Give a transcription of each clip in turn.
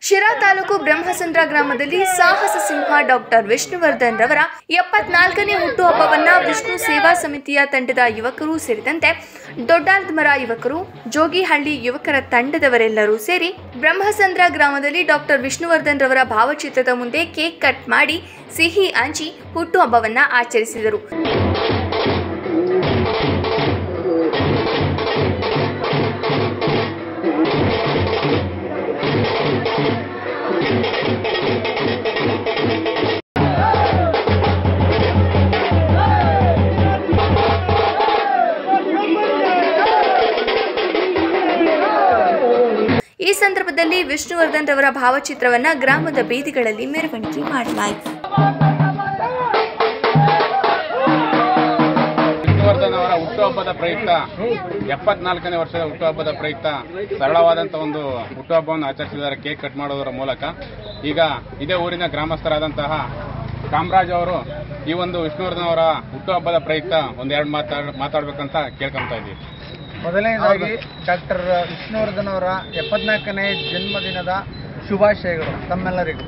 ಶಿರಾ ತಾಲೂಕು ಬ್ರಹ್ಮಸಂದ್ರ ಗ್ರಾಮದಲ್ಲಿ ಸಾಹಸ ಸಿಂಹ ಡಾಕ್ಟರ್ ವಿಷ್ಣುವರ್ಧನ್ ರವರ ಎಪ್ಪತ್ನಾಲ್ಕನೇ ಹುಟ್ಟುಹಬ್ಬವನ್ನ ವಿಷ್ಣು ಸೇವಾ ಸಮಿತಿಯ ತಂಡದ ಯುವಕರು ಸೇರಿದಂತೆ ದೊಡ್ಡಾಲ್ಮರ ಯುವಕರು ಜೋಗಿಹಳ್ಳಿ ಯುವಕರ ತಂಡದವರೆಲ್ಲರೂ ಸೇರಿ ಬ್ರಹ್ಮಸಂದ್ರ ಗ್ರಾಮದಲ್ಲಿ ಡಾಕ್ಟರ್ ವಿಷ್ಣುವರ್ಧನ್ ರವರ ಭಾವಚಿತ್ರದ ಮುಂದೆ ಕೇಕ್ ಕಟ್ ಮಾಡಿ ಸಿಹಿ ಹಂಚಿ ಹುಟ್ಟುಹಬ್ಬವನ್ನ ಆಚರಿಸಿದರು ಈ ಸಂದರ್ಭದಲ್ಲಿ ವಿಷ್ಣುವರ್ಧನ್ ರವರ ಭಾವಚಿತ್ರವನ್ನ ಗ್ರಾಮದ ಬೀದಿಗಳಲ್ಲಿ ಮೆರವಣಿಗೆ ಮಾಡಲಾಯಿತು ವಿಷ್ಣುವರ್ಧನ್ ಅವರ ಹುಟ್ಟುಹಬ್ಬದ ಪ್ರಯುಕ್ತ ಎಪ್ಪತ್ನಾಲ್ಕನೇ ವರ್ಷದ ಹುಟ್ಟುಹಬ್ಬದ ಪ್ರಯುಕ್ತ ಸರಳವಾದಂಥ ಒಂದು ಹುಟ್ಟುಹಬ್ಬವನ್ನು ಆಚರಿಸಿದ್ದಾರೆ ಕೇಕ್ ಕಟ್ ಮಾಡೋದರ ಮೂಲಕ ಈಗ ಇದೇ ಊರಿನ ಗ್ರಾಮಸ್ಥರಾದಂತಹ ಕಾಮರಾಜ್ ಅವರು ಈ ಒಂದು ವಿಷ್ಣುವರ್ಧನ್ ಅವರ ಹುಟ್ಟುಹಬ್ಬದ ಪ್ರಯುಕ್ತ ಒಂದೆರಡು ಮಾತಾಡ್ ಮಾತಾಡ್ಬೇಕಂತ ಕೇಳ್ಕೊಂತ ಇದ್ದೀವಿ ಮೊದಲನೇದಾಗಿ ಡಾಕ್ಟರ್ ವಿಷ್ಣುವರ್ಧನ್ ಅವರ ಎಪ್ಪತ್ನಾಲ್ಕನೇ ಜನ್ಮದಿನದ ಶುಭಾಶಯಗಳು ತಮ್ಮೆಲ್ಲರಿಗೂ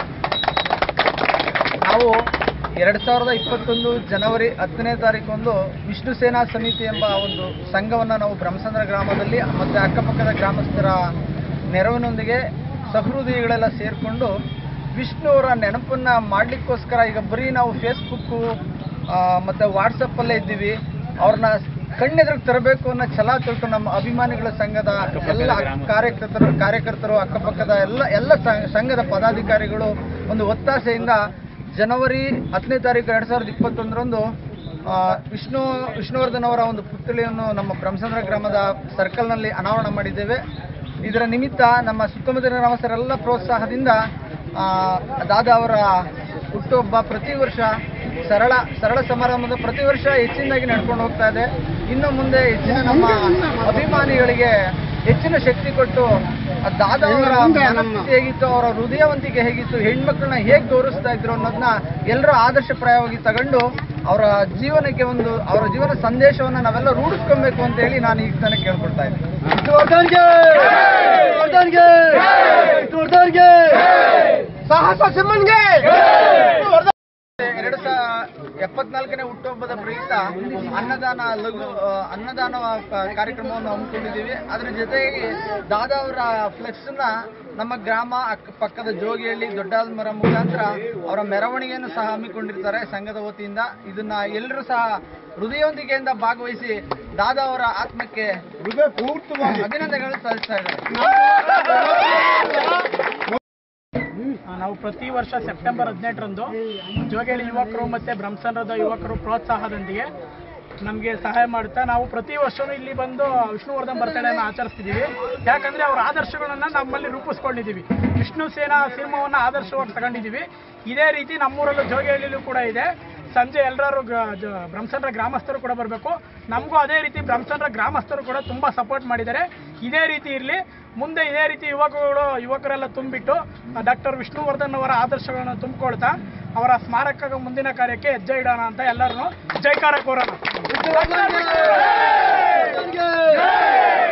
ನಾವು ಎರಡು ಸಾವಿರದ ಇಪ್ಪತ್ತೊಂದು ಜನವರಿ ಹತ್ತನೇ ತಾರೀಕೊಂದು ವಿಷ್ಣು ಸೇನಾ ಸಮಿತಿ ಎಂಬ ಒಂದು ಸಂಘವನ್ನು ನಾವು ಬ್ರಹ್ಮಸಂದ್ರ ಗ್ರಾಮದಲ್ಲಿ ಮತ್ತು ಅಕ್ಕಪಕ್ಕದ ಗ್ರಾಮಸ್ಥರ ನೆರವಿನೊಂದಿಗೆ ಸಹೃದಯಗಳೆಲ್ಲ ಸೇರಿಕೊಂಡು ವಿಷ್ಣು ಅವರ ನೆನಪನ್ನು ಮಾಡಲಿಕ್ಕೋಸ್ಕರ ಈಗ ಬರೀ ನಾವು ಫೇಸ್ಬುಕ್ಕು ಮತ್ತು ವಾಟ್ಸಪ್ಪಲ್ಲೇ ಇದ್ದೀವಿ ಅವ್ರನ್ನ ಕಣ್ಣೆದುರಿಗೆ ತರಬೇಕು ಅನ್ನೋ ಛಲ ತಿಳ್ಕೊಂಡು ನಮ್ಮ ಅಭಿಮಾನಿಗಳ ಸಂಘದ ಎಲ್ಲ ಕಾರ್ಯಕರ್ತರು ಕಾರ್ಯಕರ್ತರು ಅಕ್ಕಪಕ್ಕದ ಎಲ್ಲ ಎಲ್ಲ ಸಂ- ಸಂಘದ ಪದಾಧಿಕಾರಿಗಳು ಒಂದು ಒತ್ತಾಸೆಯಿಂದ ಜನವರಿ ಹತ್ತನೇ ತಾರೀಕು ಎರಡು ಸಾವಿರದ ಇಪ್ಪತ್ತೊಂದರಂದು ಆ, ವಿಷ್ಣು ವಿಷ್ಣುವರ್ಧನ್ ಅವರ ಒಂದು ಪುತ್ಥಳಿಯನ್ನು ನಮ್ಮ ಬ್ರಹ್ಮಸಂದ್ರ ಗ್ರಾಮದ ಸರ್ಕಲ್ನಲ್ಲಿ ಅನಾವರಣ ಮಾಡಿದ್ದೇವೆ ಇದರ ನಿಮಿತ್ತ ನಮ್ಮ ಸುತ್ತಮುತ್ತಲಿನ ಗ್ರಾಮಸ್ಥರೆಲ್ಲ ಪ್ರೋತ್ಸಾಹದಿಂದ ಆ, ದಾದಾ ಅವರ ಹುಟ್ಟುಹಬ್ಬ ಪ್ರತಿ ವರ್ಷ ಸರಳ ಸರಳ ಸಮಾರಂಭದ ಪ್ರತಿ ವರ್ಷ ಹೆಚ್ಚಿನದಾಗಿ ನಡ್ಕೊಂಡು ಹೋಗ್ತಾ ಇದೆ ಇನ್ನು ಮುಂದೆ ಹೆಚ್ಚಿನ ನಮ್ಮ ಅಭಿಮಾನಿಗಳಿಗೆ ಹೆಚ್ಚಿನ ಶಕ್ತಿ ಕೊಟ್ಟು ಆ ದಾದಾ ಅವರ ಮನಸ್ಥಿತಿ ಹೇಗಿತ್ತು ಅವರ ಹೃದಯವಂತಿಕೆ ಹೇಗಿತ್ತು ಹೆಣ್ಮಕ್ಳನ್ನ ಹೇಗೆ ಗೌರವಿಸ್ತಾ ಇದ್ರು ಅನ್ನೋದನ್ನ ಎಲ್ಲರೂ ಆದರ್ಶಪ್ರಾಯವಾಗಿ ತಗೊಂಡು ಅವರ ಜೀವನಕ್ಕೆ ಒಂದು ಅವರ ಜೀವನ ಸಂದೇಶವನ್ನು ನಾವೆಲ್ಲ ರೂಢಿಸ್ಕೊಬೇಕು ಅಂತ ಹೇಳಿ ನಾನು ಈಗ ತಾನೇ ಕೇಳ್ಕೊಳ್ತಾ ಇದ್ದೀನಿ ಸಾಹಸ ಸಿಂಹನ್ಗೆ ಎರಡು ಸಾ ಎಪ್ಪತ್ನಾಲ್ಕನೇ ಹುಟ್ಟುಹಬ್ಬದ ಪ್ರಯುಕ್ತ ಅನ್ನದಾನ ಲಘು ಆ, ಅನ್ನದಾನ ಕ- ಕಾರ್ಯಕ್ರಮವನ್ನು ಹಮ್ಮಿಕೊಂಡಿದ್ದೀವಿ ಅದರ ಜೊತೆಗೆ ದಾದಾ ಅವರ ಫ್ಲೆಕ್ಸ್ನ ನಮ್ಮ ಗ್ರಾಮ ಅಕ್ಕಪಕ್ಕದ ಜೋಗಿಹಳ್ಳಿ ದೊಡ್ಡಾಲ್ಮರ ಮುಖಾಂತರ ಅವರ ಮೆರವಣಿಗೆಯನ್ನು ಸಹ ಹಮ್ಮಿಕೊಂಡಿರ್ತಾರೆ ಸಂಘದ ವತಿಯಿಂದ ಇದನ್ನ ಎಲ್ಲರೂ ಸಹ ಹೃದಯವಂತಿಕೆಯಿಂದ ಭಾಗವಹಿಸಿ ದಾದಾ ಅವರ ಆತ್ಮಕ್ಕೆ ಅಭಿನಂದನೆಗಳು ಸಲ್ಲಿಸ್ತಾ ಇದ್ದಾರೆ ಆ, ನಾವು ಪ್ರತಿ ವರ್ಷ ಸೆಪ್ಟೆಂಬರ್ ಹದಿನೆಂಟರಂದು ಜೋಗೇಳಿ ಯುವಕರು ಮತ್ತು ಬ್ರಹ್ಮಸಂದ್ರದ ಯುವಕರು ಪ್ರೋತ್ಸಾಹದೊಂದಿಗೆ ನಮಗೆ ಸಹಾಯ ಮಾಡುತ್ತಾ ನಾವು ಪ್ರತಿ ವರ್ಷವೂ ಇಲ್ಲಿ ಬಂದು ವಿಷ್ಣುವರ್ಧನ್ ಬರ್ತಡೇನ ಆಚರಿಸ್ತಿದ್ದೀವಿ ಯಾಕಂದರೆ ಅವರ ಆದರ್ಶಗಳನ್ನು ನಮ್ಮಲ್ಲಿ ರೂಪಿಸ್ಕೊಂಡಿದ್ದೀವಿ ವಿಷ್ಣು ಸೇನಾ ಸಿನಿಮಾವನ್ನು ಆದರ್ಶವಾಗಿ ತಗೊಂಡಿದ್ದೀವಿ ಇದೇ ರೀತಿ ನಮ್ಮೂರಲ್ಲೂ ಜೋಗಿಹಳ್ಳಿಲೂ ಕೂಡ ಇದೆ ಸಂಜೆ ಎಲ್ಲರೂ ಬ್ರಹ್ಮಸಂದ್ರ ಗ್ರಾಮಸ್ಥರು ಕೂಡ ಬರಬೇಕು ನಮಗೂ ಅದೇ ರೀತಿ ಬ್ರಹ್ಮಸಂದ್ರ ಗ್ರಾಮಸ್ಥರು ಕೂಡ ತುಂಬ ಸಪೋರ್ಟ್ ಮಾಡಿದ್ದಾರೆ ಇದೇ ರೀತಿ ಇರಲಿ ಮುಂದೆ ಇದೇ ರೀತಿ ಯುವಕರು ಯುವಕರೆಲ್ಲ ತುಂಬಿಟ್ಟು ಡಾಕ್ಟರ್ ವಿಷ್ಣುವರ್ಧನ್ ಅವರ ಆದರ್ಶಗಳನ್ನು ತುಂಬಿಕೊಳ್ತಾ ಅವರ ಸ್ಮಾರಕ ಮುಂದಿನ ಕಾರ್ಯಕ್ಕೆ ಹೆಜ್ಜೆ ಇಡೋಣ ಅಂತ ಎಲ್ಲರನ್ನು ಜೈಕಾರ ಕೋರೋಣ